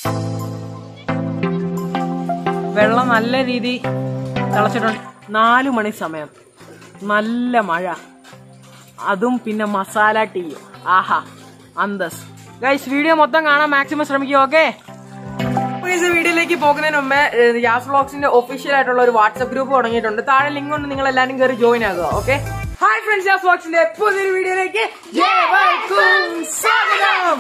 വെള്ളം നല്ല രീതി തിളച്ചിട്ടുണ്ട് നാലു മണി സമയം നല്ല മഴ അതും പിന്നെ മസാല ടീ ആഹാ അന്തസ് ഗൈസ് വീഡിയോ മൊത്തം കാണാൻ മാക്സിമം ശ്രമിക്കുക ഓക്കെ വീഡിയോയിലേക്ക് പോകുന്നതിന് മുമ്പേ ഏഹ്, യാസ് വ്ളോഗ്സിന്റെ ഒഫീഷ്യൽ ആയിട്ടുള്ള ഒരു വാട്സ്ആപ്പ് ഗ്രൂപ്പ് തുടങ്ങിയിട്ടുണ്ട് താഴെ ലിങ്ക് കൊണ്ട് നിങ്ങൾ എല്ലാവരും കയറി ജോയിൻ ആകുക ഓക്കെ ഹായ് ഫ്രണ്ട്സ് യാസ് വ്ളോഗ്സിന്റെ പുതിയൊരു വീഡിയോയിലേക്ക് ഏവർക്കും സ്വാഗതം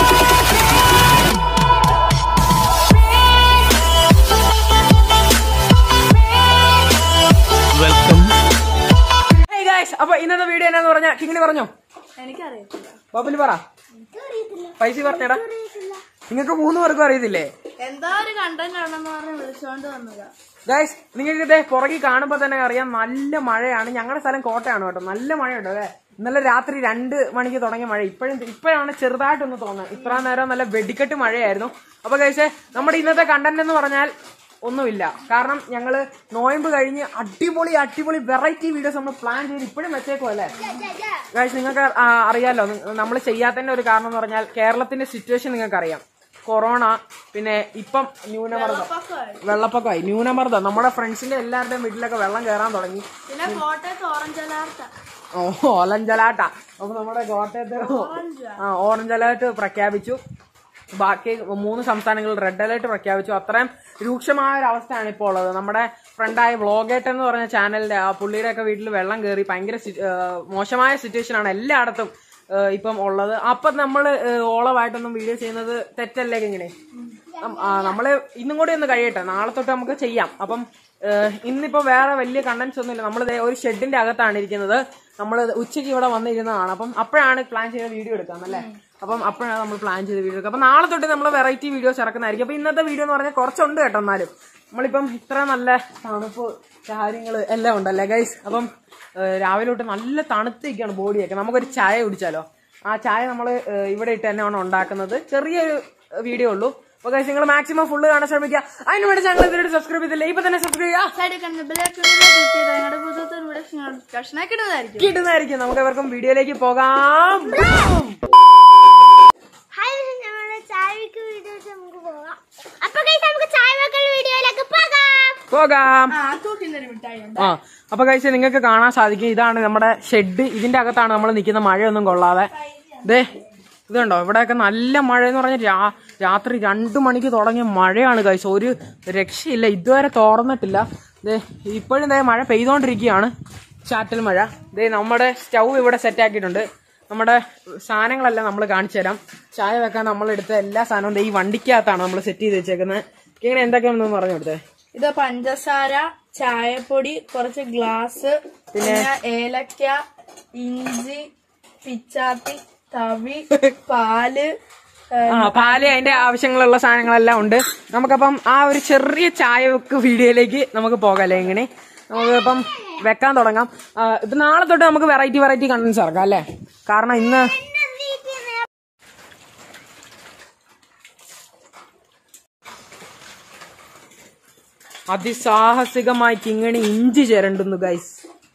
വെൽക്കം Hey guys, അപ്പൊ ഇന്നത്തെ വീഡിയോ എന്നാന്ന് പറഞ്ഞാ കിങ്ങിണി പറഞ്ഞോ എനിക്കറിയത്തില്ല ബബുല് പറ പൈസ പറഞ്ഞടാ നിങ്ങൾക്ക് മൂന്ന് പേർക്കും അറിയത്തില്ലേ എന്തോ ഒരു കണ്ടന്റ് ആണെന്ന് പറഞ്ഞ് വിളിച്ചോണ്ട് വന്നതാ ഗൈസ് നിങ്ങൾക്ക് ഇതേ പുറകിൽ കാണുമ്പോ തന്നെ അറിയാം നല്ല മഴയാണ് ഞങ്ങളുടെ സ്ഥലം കോട്ടയാണ് കേട്ടോ നല്ല മഴയുണ്ട് അതെ ഇന്നലെ രാത്രി രണ്ട് മണിക്ക് തുടങ്ങിയ മഴ ഇപ്പോഴും ഇപ്പോഴാണ് ചെറുതായിട്ടൊന്ന് തോന്നുന്നത് ഇത്ര നേരം നല്ല വെടിക്കെട്ട് മഴയായിരുന്നു അപ്പൊ ഗൈസേ നമ്മുടെ ഇന്നത്തെ കണ്ടന്റ് എന്ന് പറഞ്ഞാൽ ഒന്നുമില്ല കാരണം ഞങ്ങള് നോയമ്പ് കഴിഞ്ഞ് അടിപൊളി അടിപൊളി വെറൈറ്റി വീഡിയോസ് നമ്മൾ പ്ലാൻ ചെയ്ത് ഇപ്പോഴും വെച്ചേക്കും അല്ലേ ഗൈസ് നിങ്ങൾക്ക് ആ, അറിയാലോ നമ്മൾ ചെയ്യാത്തതിന്റെ ഒരു കാരണം എന്ന് പറഞ്ഞാൽ കേരളത്തിന്റെ സിറ്റുവേഷൻ നിങ്ങൾക്ക് അറിയാം കൊറോണ പിന്നെ ഇപ്പം ന്യൂനമർദ്ദം വെള്ളപ്പൊക്കമായി ന്യൂനമർദ്ദം നമ്മുടെ ഫ്രണ്ട്സിന്റെ എല്ലാവരുടെയും വീട്ടിലൊക്കെ വെള്ളം കയറാൻ തുടങ്ങി പിന്നെ കോട്ടയത്ത് ഓറഞ്ച് അലാർട്ട ഓ ഓറഞ്ച് അലേർട്ടാ അപ്പൊ നമ്മുടെ കോട്ടയത്ത് ആ ഓറഞ്ച് അലേർട്ട് പ്രഖ്യാപിച്ചു ബാക്കി മൂന്ന് സംസ്ഥാനങ്ങളിൽ റെഡ് അലേർട്ട് പ്രഖ്യാപിച്ചു അത്രയും രൂക്ഷമായ ഒരു അവസ്ഥയാണ് ഇപ്പോൾ ഉള്ളത് നമ്മുടെ ഫ്രണ്ടായ വ്ളോഗേറ്റ് എന്ന് പറഞ്ഞ ചാനലിന്റെ ആ പുള്ളിയുടെ ഒക്കെ വീട്ടിൽ വെള്ളം കയറി ഭയങ്കര സി- ആ, മോശമായ സിറ്റുവേഷൻ ആണ് എല്ലായിടത്തും ആ, ഇപ്പം ഉള്ളത് അപ്പൊ നമ്മള് ആ, ഓളമായിട്ടൊന്നും വീഡിയോ ചെയ്യുന്നത് തെറ്റല്ലേ ഇങ്ങനെ നം- ആ, നമ്മള് ഇന്നും കൂടി ഒന്ന് കഴിയട്ടെ നാളെ തൊട്ട് നമുക്ക് ചെയ്യാം അപ്പം ഏഹ്, ഇന്നിപ്പോ വേറെ വലിയ കണ്ടന്റ്സ് ഒന്നുമില്ല നമ്മൾ ഒരു ഷെഡിന്റെ അകത്താണ് ഇരിക്കുന്നത് നമ്മൾ ഉച്ചയ്ക്ക് ഇവിടെ വന്നിരുന്നതാണ് അപ്പം അപ്പോഴാണ് പ്ലാൻ ചെയ്ത വീഡിയോ എടുക്കാം അല്ലേ അപ്പം അപ്പോഴാണ് നമ്മൾ പ്ലാൻ ചെയ്ത വീഡിയോ എടുക്കുക അപ്പൊ നാളെ തൊട്ട് നമ്മൾ വെറൈറ്റി വീഡിയോസ് ഇറക്കുന്നതായിരിക്കും അപ്പൊ ഇന്നത്തെ വീഡിയോ എന്ന് പറഞ്ഞാൽ കുറച്ചുണ്ട് കേട്ടോ എന്നാലും നമ്മളിപ്പം ഇത്ര നല്ല തണുപ്പ് കാര്യങ്ങൾ എല്ലാം ഉണ്ടല്ലേ ഗൈസ് അപ്പം ഏഹ്, രാവിലെ തൊട്ട് നല്ല തണുത്തേക്കാണ് ബോഡിയൊക്കെ നമുക്കൊരു ചായ കുടിച്ചാലോ ആ ചായ നമ്മൾ ഇവിടെ ഇട്ട് തന്നെയാണ് ഉണ്ടാക്കുന്നത് ചെറിയൊരു വീഡിയോ ഉള്ളൂ അപ്പൊ ഗൈസ് നിങ്ങൾ മാക്സിമം ഫുള്ള് കാണാൻ ശ്രമിക്കുക അതിന് വേണ്ടി ചാനൽ ഇതിലൂടെ സബ്സ്ക്രൈബ് ചെയ്തില്ല ഇപ്പൊ തന്നെ സബ്സ്ക്രൈബ് ചെയ്യുക സൈഡിൽ കണ്ട് ബിലാക്കുന്നത് കുട്ടിയത് ഞങ്ങളുടെ പുതുത്തെ ഇവിടെ കഷ്ണാക്കി ഇടുന്നതായിരിക്കും കിട്ടുന്നതായിരിക്കും നമുക്ക് ഇവർക്കും വീഡിയോയിലേക്ക് പോകാം ഹായ് ഞങ്ങളുടെ ചായ വെക്കുന്ന വീഡിയോസ് നമുക്ക് പോകാം അപ്പൊ guys, നമുക്ക് ചായ വെക്കുന്ന വീഡിയോയിലേക്ക് പോകാം പോകാം ആ തൂക്കിന്നൊരു മിഠായി ഉണ്ട് ആ അപ്പൊ കഴിച്ച് നിങ്ങൾക്ക് കാണാൻ സാധിക്കും ഇതാണ് നമ്മുടെ ഷെഡ് ഇതിന്റെ അകത്താണ് നമ്മൾ നിൽക്കുന്ന മഴയൊന്നും കൊള്ളാതെ ദേ ഇതുണ്ടോ ഇവിടെയൊക്കെ നല്ല മഴ എന്ന് പറഞ്ഞാൽ രാ- രാത്രി രണ്ടു മണിക്ക് തുടങ്ങിയ മഴയാണ് കഴിച്ച് ഒരു രക്ഷയില്ല ഇതുവരെ തോർന്നിട്ടില്ല ദേ ഇപ്പോഴും ദേ മഴ പെയ്തോണ്ടിരിക്കുകയാണ് ചാറ്റൽ മഴ ദേ നമ്മുടെ സ്റ്റൗ ഇവിടെ സെറ്റ് ആക്കിയിട്ടുണ്ട് നമ്മുടെ സാധനങ്ങളെല്ലാം നമ്മൾ കാണിച്ചു തരാം ചായ വെക്കാൻ നമ്മൾ എടുത്ത എല്ലാ സാധനവും ദേ ഈ വണ്ടിക്കകത്താണ് നമ്മൾ സെറ്റ് ചെയ്ത് വെച്ചേക്കുന്നത് ഇങ്ങനെ എന്തൊക്കെയാണെന്ന് പറഞ്ഞു കൊടുത്തേ ഇത് പഞ്ചസാര ചായപ്പൊടി കുറച്ച് ഗ്ലാസ് പിന്നെ ഏലക്ക ഇഞ്ചി പിച്ചാത്തി തവി പാല് ഏ, ആ പാല് അതിന്റെ ആവശ്യങ്ങളുള്ള സാധനങ്ങളെല്ലാം ഉണ്ട് നമുക്കപ്പം ആ ഒരു ചെറിയ ചായ വെക്ക് വീഡിയോയിലേക്ക് നമുക്ക് പോകാല്ലേ എങ്ങനെ നമുക്കിപ്പം വെക്കാൻ തുടങ്ങാം ആ, ഇപ്പൊ നാളെ തൊട്ട് നമുക്ക് വെറൈറ്റി വെറൈറ്റി കണ്ടന്റ്സ് ഇറക്കാം അല്ലേ കാരണം ഇന്ന് അതിസാഹസികമായി കിങ്ങണി ഇഞ്ചി ചേരണ്ടുന്നു ഗൈസ്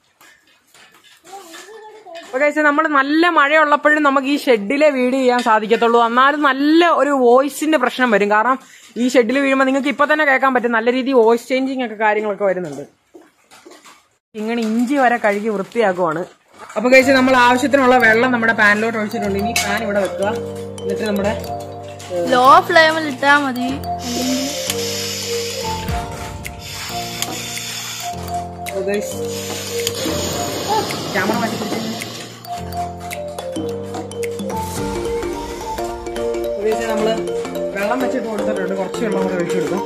ഗൈസ് നമ്മൾ നല്ല മഴയുള്ളപ്പോഴും നമുക്ക് ഈ ഷെഡിലെ വീഡിയോ ചെയ്യാൻ സാധിക്കത്തുള്ളൂ എന്നാലും നല്ല ഒരു വോയിസിന്റെ പ്രശ്നം വരും കാരണം ഈ ഷെഡിൽ വീഴുമ്പോൾ നിങ്ങൾക്ക് ഇപ്പൊ തന്നെ കേൾക്കാൻ പറ്റും നല്ല രീതിയിൽ വോയിസ് ചേഞ്ചിങ് ഒക്കെ കാര്യങ്ങളൊക്കെ വരുന്നുണ്ട് ഇങ്ങനെ ഇഞ്ചി വരെ കഴുകി വൃത്തിയാക്കുവാണ് അപ്പൊ കഴിച്ച് നമ്മൾ ആവശ്യത്തിനുള്ള വെള്ളം നമ്മുടെ പാനിലോട്ട് ഒഴിച്ചിട്ടുണ്ട് ഇനി പാൻ ഇവിടെ വെക്കുക എന്നിട്ട് നമ്മുടെ ലോ ഫ്ലെയിമിൽ ഇട്ടാ മതി ക്യാമറ മാറ്റി പിടിച്ച്. ഇത് വെച്ച് നമ്മള് വെള്ളം വെച്ചിട്ട് കൊടുത്തിട്ടുണ്ട് കുറച്ച് വെള്ളം കൂടെ ഒഴിച്ചു കൊടുക്കും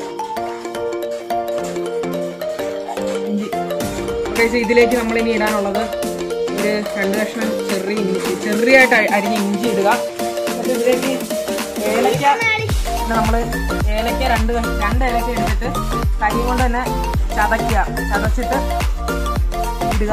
ഇഞ്ചി ഓക്കെ ഇതിലേക്ക് നമ്മൾ ഇനി ഇടാനുള്ളത് ഒരു രണ്ട് കഷ്ണം ചെറിയ ഇഞ്ചി ചെറിയായിട്ട് അരി- അരിഞ്ഞ ഇഞ്ചി ഇടുക എന്നിട്ട് ഇതിലേക്ക് ഏലക്ക നമ്മൾ ഏലക്ക രണ്ട് കഷ്- രണ്ട് ഏലക്ക എടുത്തിട്ട് കൈ കൊണ്ട് തന്നെ ചതയ്ക്കുക ചതച്ചിട്ട് ഇടുക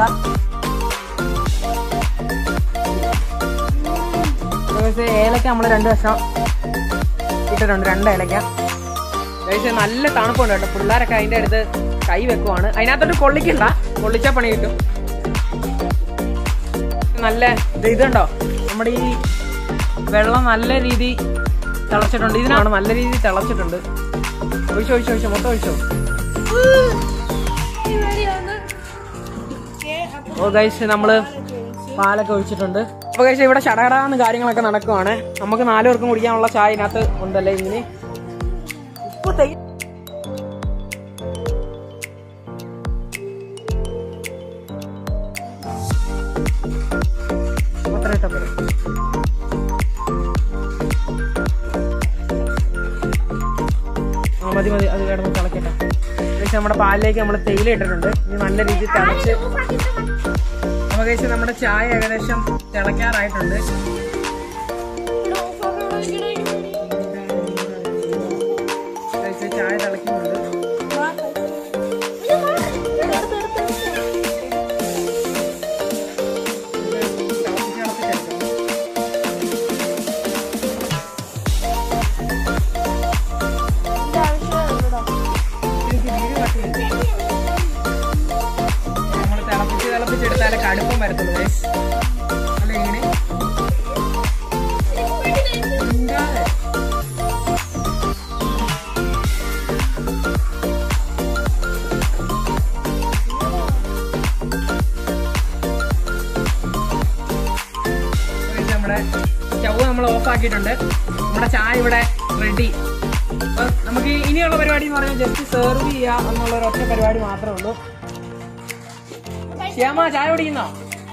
ഗൈസ്, ഏലക്ക നമ്മൾ രണ്ട് കഷ്ണം ഇട്ടിട്ടുണ്ട് രണ്ട് ഏലക്ക ഗൈസ്, നല്ല തണുപ്പുണ്ട് കേട്ടോ പിള്ളേരൊക്കെ അതിന്റെ അടുത്ത് കൈ വെക്കുവാണ് അതിനകത്തോട്ട് കൊള്ളിക്കണ്ട കൊള്ളിച്ചാ പണി കിട്ടും നല്ല ഇത് ഇതുണ്ടോ നമ്മുടെ ഈ വെള്ളം നല്ല രീതി തിളച്ചിട്ടുണ്ട് ഇതിനാണ് നല്ല രീതിയിൽ തിളച്ചിട്ടുണ്ട് ഒഴിച്ചോ ഒഴിച്ചോ ഒഴിച്ചോ മൊത്തം ഒഴിച്ചോ ഓ ഗൈസ് നമ്മള് പാലൊക്കെ ഒഴിച്ചിട്ടുണ്ട് അപ്പൊ ഗൈസ് ഇവിടെ ചടകടാന്ന് കാര്യങ്ങളൊക്കെ നടക്കുവാണ് നമുക്ക് നാലു പേർക്കും കുടിക്കാനുള്ള ചായ ഇതിനകത്ത് ഉണ്ടല്ലേ ഇങ്ങനെ ഉപ്പ് തൈ അത്ര ഇട്ടാ പോരെ? ആ മതി മതി അത് കിടന്ന് തിളക്കട്ടെ ഗൈസ് നമ്മുടെ പാലിലേക്ക് നമ്മൾ തേയില ഇട്ടിട്ടുണ്ട് ഇത് നല്ല രീതിയിൽ തിളച്ച് അപ്പൊ ഗൈസ് നമ്മുടെ ചായ ഏകദേശം തിളയ്ക്കാറായിട്ടുണ്ട് ഗൈസ് ചായ തിളയ്ക്കുന്നുണ്ട് തിളപ്പിച്ച് തിളപ്പിച്ചെടുക്കണം. എനിക്ക് വീട് കത്തി. നമ്മൾ തിളപ്പിച്ച് തിളപ്പിച്ചെടുത്താലേ കടുപ്പം വരത്തുള്ളൂ ഗൈസ് അല്ല ഇങ്ങനെ മിണ്ടാതെ. ഗൈസ്, നമ്മുടെ സ്റ്റവ് നമ്മൾ ഓഫ് ആക്കിയിട്ടുണ്ട് നമ്മുടെ ചായ ഇവിടെ റെഡി അപ്പൊ നമുക്ക് ഈ ഇനിയുള്ള പരിപാടി എന്ന് പറഞ്ഞാൽ ജസ്റ്റ് സെർവ് ചെയ്യുക എന്നുള്ള ഒരു ഒറ്റ പരിപാടി മാത്രമേ ഉള്ളൂ ശ്യാമ ചായ കുടിക്കുന്നോ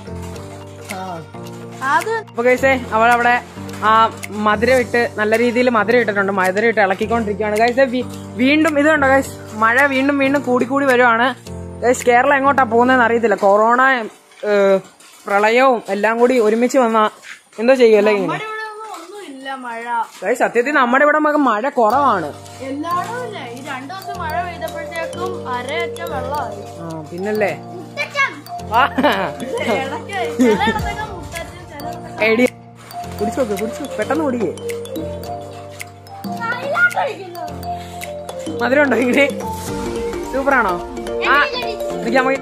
ആ അത് അപ്പൊ കഴിച്ചേ അവളവിടെ ആ മധുരം ഇട്ട് നല്ല രീതിയിൽ മധുരം ഇട്ടിട്ടുണ്ട് മധുരം ഇട്ട് ഇളക്കിക്കൊണ്ടിരിക്കുകയാണ് കഴിച്ചേ വീണ്ടും ഇത് കണ്ടോ ഗൈസ് മഴ വീണ്ടും വീണ്ടും കൂടി കൂടി വരുവാണ് ഗൈസ് കേരളം എങ്ങോട്ടാ പോകുന്നതെന്ന് അറിയത്തില്ല കൊറോണ ഏഹ്, പ്രളയവും എല്ലാം കൂടി ഒരുമിച്ച് വന്ന എന്തോ ചെയ്യുമല്ലേ ഇങ്ങനെ നമ്മുടെ ഇവിടെ ഒന്നും ഒന്നുമില്ല മഴ ഗൈസ് സത്യത്തിൽ നമ്മുടെ ഇവിടെ നമുക്ക് മഴ കുറവാണ് എല്ലായിടവും ഇല്ല ഈ രണ്ടു ദിവസം മഴ പെയ്തപ്പോഴത്തേക്കും അരയറ്റ വെള്ളമായി ആ പിന്നല്ലേ മുത്തച്ഛൻ ആ ഇടയ്ക്ക് ചിലയിടത്തൊക്കെ മുട്ടറ്റ് ചിലയിടത്തൊക്കെ എടി കുടിച്ചു നോക്ക് കുടിച്ചു നോക്ക്. പെട്ടെന്ന് കുടിക്കേ കയ്യിലാട്ടടിക്കുന്നു മധുരം ഉണ്ടോ ഇങ്ങനെ സൂപ്പറാണോ ആ എനിക്ക് നമുക്ക്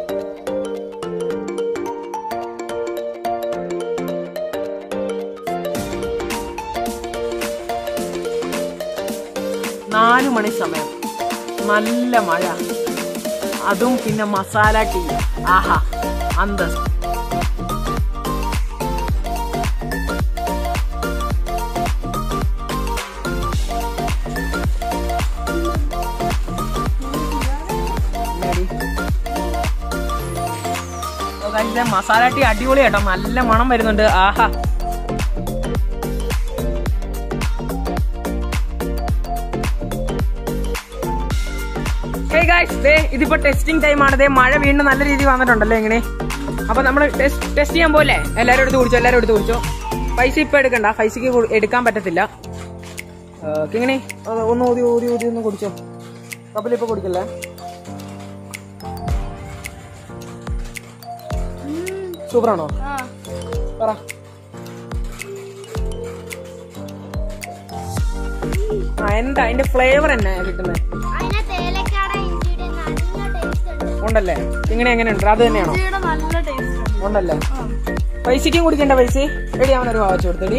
നാലു മണി സമയം നല്ല മഴ അതും പിന്നെ മസാല ടീ ആഹാ അന്തസ് ഇല്ലാടി. ഓ, guys, ദേ മസാല ടീ അടിപൊളി കേട്ടോ നല്ല മണം വരുന്നുണ്ട് ആഹാ ഹേ ഗായ്സ് ദേ ഇതിപ്പോ ടെസ്റ്റിംഗ് ടൈം ആണ് ദേ മഴ വീണ്ടും നല്ല രീതിയിൽ വന്നിട്ടുണ്ടല്ലോ ഇങ്ങനെ അപ്പൊ നമ്മൾ ടെസ്റ്റ് ചെയ്യാൻ പോലെ എല്ലാരും എടുത്ത് കുടിച്ചോ എല്ലാരും എടുത്ത് കുടിച്ചോ പൈസ ഇപ്പൊ എടുക്കണ്ട പൈസക്ക് കൊ- എടുക്കാൻ പറ്റത്തില്ല ഇങ്ങനെ ഒന്ന് ഊതി ഊതി ഊതി ഒന്ന് കുടിച്ചോ കപ്പലിപ്പൊ കുടിക്കല്ലേ സൂപ്പറാണോ ആ പറ ആ എന്താ അതിന്റെ ഫ്ലേവർ എന്നാ കിട്ടുന്നത് അതിനകത്ത് ഏലക്കാട ഇഞ്ചിയുടെ നല്ല ടേസ്റ്റ് ഉണ്ട് ഉണ്ടല്ലേ ഇങ്ങനെ എങ്ങനെയുണ്ട് അത് തന്നെയാണോ ഇഞ്ചിയുടെ നല്ല ടേസ്റ്റ് ഉണ്ട് ഉണ്ടല്ലേ ആ. പൈസക്കും കുടിക്കണ്ട പൈസ എടി അവനൊരു വാവച്ചു കൊടുത്തടി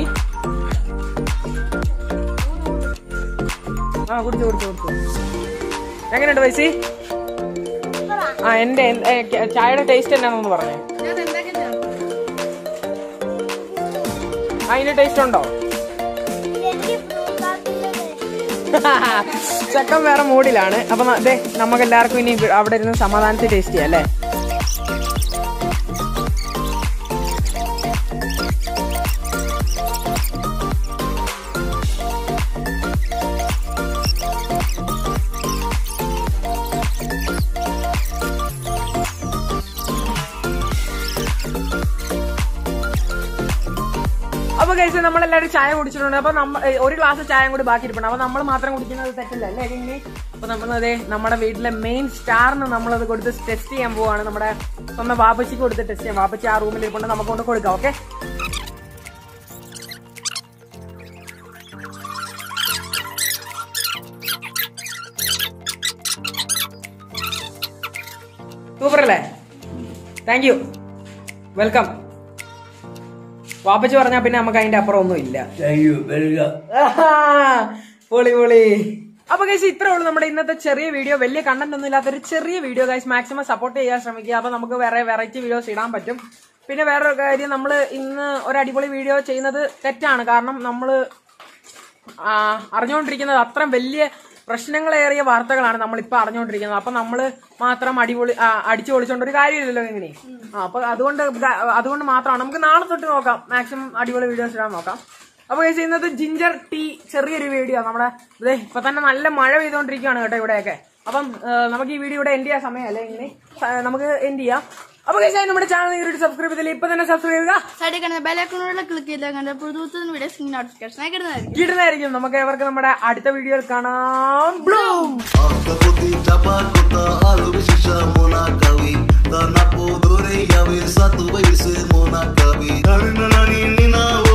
ആ കുടിച്ചു കുടിച്ചു കുടിച്ചു എങ്ങനെയുണ്ട് പൈസ ആ എന്റെ എന്ത്- ഏ, ക- ചായയുടെ ടേസ്റ്റ് എന്നാന്നൊന്ന് പറഞ്ഞേ ഞാൻ എന്തൊക്കെ ചേർക്കും ആ അതിന്റെ ടേസ്റ്റ് ഉണ്ടോ എനിക്ക് ഫ്രൂട്ടാത്തിന്റെ ടേസ്റ്റ് ചക്കൻ വേറെ മൂഡിലാണ് അപ്പൊ ന- ദേ നമുക്ക് എല്ലാവർക്കും ഇനി ഇവ- അവിടെ ഇരുന്ന് സമാധാനത്തിൽ ടേസ്റ്റ് ചെയ്യാം അല്ലേ അപ്പൊ കഴിച്ച് നമ്മളെല്ലാവരും ചായ കുടിച്ചിട്ടുണ്ട് അപ്പൊ നമ്മ ഏ, ഒരു ഗ്ലാസ് ചായ കൂടി ബാക്കി ഇരിപ്പുണ്ട് അപ്പൊ നമ്മൾ മാത്രം കുടിക്കുന്നത് തെറ്റല്ല അല്ലേ ഇങ്ങനെ അപ്പൊ നമ്മളതേ നമ്മുടെ വീട്ടിലെ മെയിൻ സ്റ്റാറിന് നമ്മളത് കൊടുത്ത് ടെസ്റ്റ് ചെയ്യാൻ പോവാണ് നമ്മുടെ സ്വന്തം വാപ്പച്ചിക്ക് കൊടുത്ത് ടെസ്റ്റ് ചെയ്യാം വാപ്പച്ചി ആ റൂമിൽ ഇരിപ്പുണ്ട് നമുക്ക് കൊണ്ട് കൊടുക്കാം ഓക്കെ സൂപ്പർ അല്ലേ താങ്ക് യു വെൽക്കം വാപ്പച്ചി പറഞ്ഞാൽ പിന്നെ നമുക്ക് അതിന്റെ അപ്പുറം ഒന്നും ഇല്ല താങ്ക് യു വെൽക്കം ആഹാ, പൊളി പൊളി അപ്പൊ ഗൈസ് ഇത്രേ ഉള്ളൂ നമ്മുടെ ഇന്നത്തെ ചെറിയ വീഡിയോ വലിയ കണ്ടന്റ് ഒന്നും ഇല്ലാത്ത ഒരു ചെറിയ വീഡിയോ ഗൈസ് മാക്സിമം സപ്പോർട്ട് ചെയ്യാൻ ശ്രമിക്കുക അപ്പൊ നമുക്ക് വേറെ വെറൈറ്റി വീഡിയോസ് ഇടാൻ പറ്റും പിന്നെ വേറൊരു കാര്യം നമ്മൾ ഇന്ന് ഒരു അടിപൊളി വീഡിയോ ചെയ്യുന്നത് തെറ്റാണ് കാരണം നമ്മൾ അറിഞ്ഞുകൊണ്ടിരിക്കുന്നത് അത്രയും വലിയ പ്രശ്നങ്ങളേറിയ വാർത്തകളാണ് നമ്മൾ ഇപ്പൊ അറിഞ്ഞുകൊണ്ടിരിക്കുന്നത് അപ്പൊ നമ്മൾ മാത്രം അടിപൊളി ആ, അടിച്ചു പൊളിച്ചോണ്ട് ഒരു കാര്യമില്ലല്ലോ ഇങ്ങനെ ആ, അപ്പൊ അതുകൊണ്ട് ഗ- അതുകൊണ്ട് മാത്രമാണ് നമുക്ക് നാളെ തൊട്ട് നോക്കാം മാക്സിമം അടിപൊളി വീഡിയോസ് ഇടാൻ നോക്കാം അപ്പൊ guys, ഇന്നത്തെ ജിഞ്ചർ ടീ ചെറിയൊരു വീഡിയോ നമ്മുടെ ദേ ഇപ്പൊ തന്നെ നല്ല മഴ പെയ്തുകൊണ്ടിരിക്കുകയാണ് കേട്ടോ ഇവിടെയൊക്കെ അപ്പം ആ, നമുക്ക് ഈ വീഡിയോ ഇവിടെ എൻഡ് ചെയ്യാൻ സമയമല്ലേ ഇങ്ങനെ സ- നമുക്ക് എൻഡ് ചെയ്യാം അപ്പൊ guys, നമ്മുടെ ചാനൽ നേരിട്ട് സബ്സ്ക്രൈബ് ചെയ്തില്ല ഇപ്പൊ തന്നെ സബ്സ്ക്രൈബ് ചെയ്യുക സൈഡിൽ കാണുന്ന ബെലൈക്കണോടെ ക്ലിക്ക് ചെയ്താൽ കണ്ട പുതുത്തുന്ന വീഡിയോസ് നോട്ടിഫിക്കേഷൻ ആയി കിട്ടുന്നതായിരിക്കും കിട്ടുന്നതായിരിക്കും നമുക്ക് ഏവർക്ക് നമ്മുടെ അടുത്ത വീഡിയോയിൽ കാണാം ബ്ലൂം Akka kuti tapa kota alu bishisha mona kawi Tana podore yawe satu baise mona kawi Karina nani nina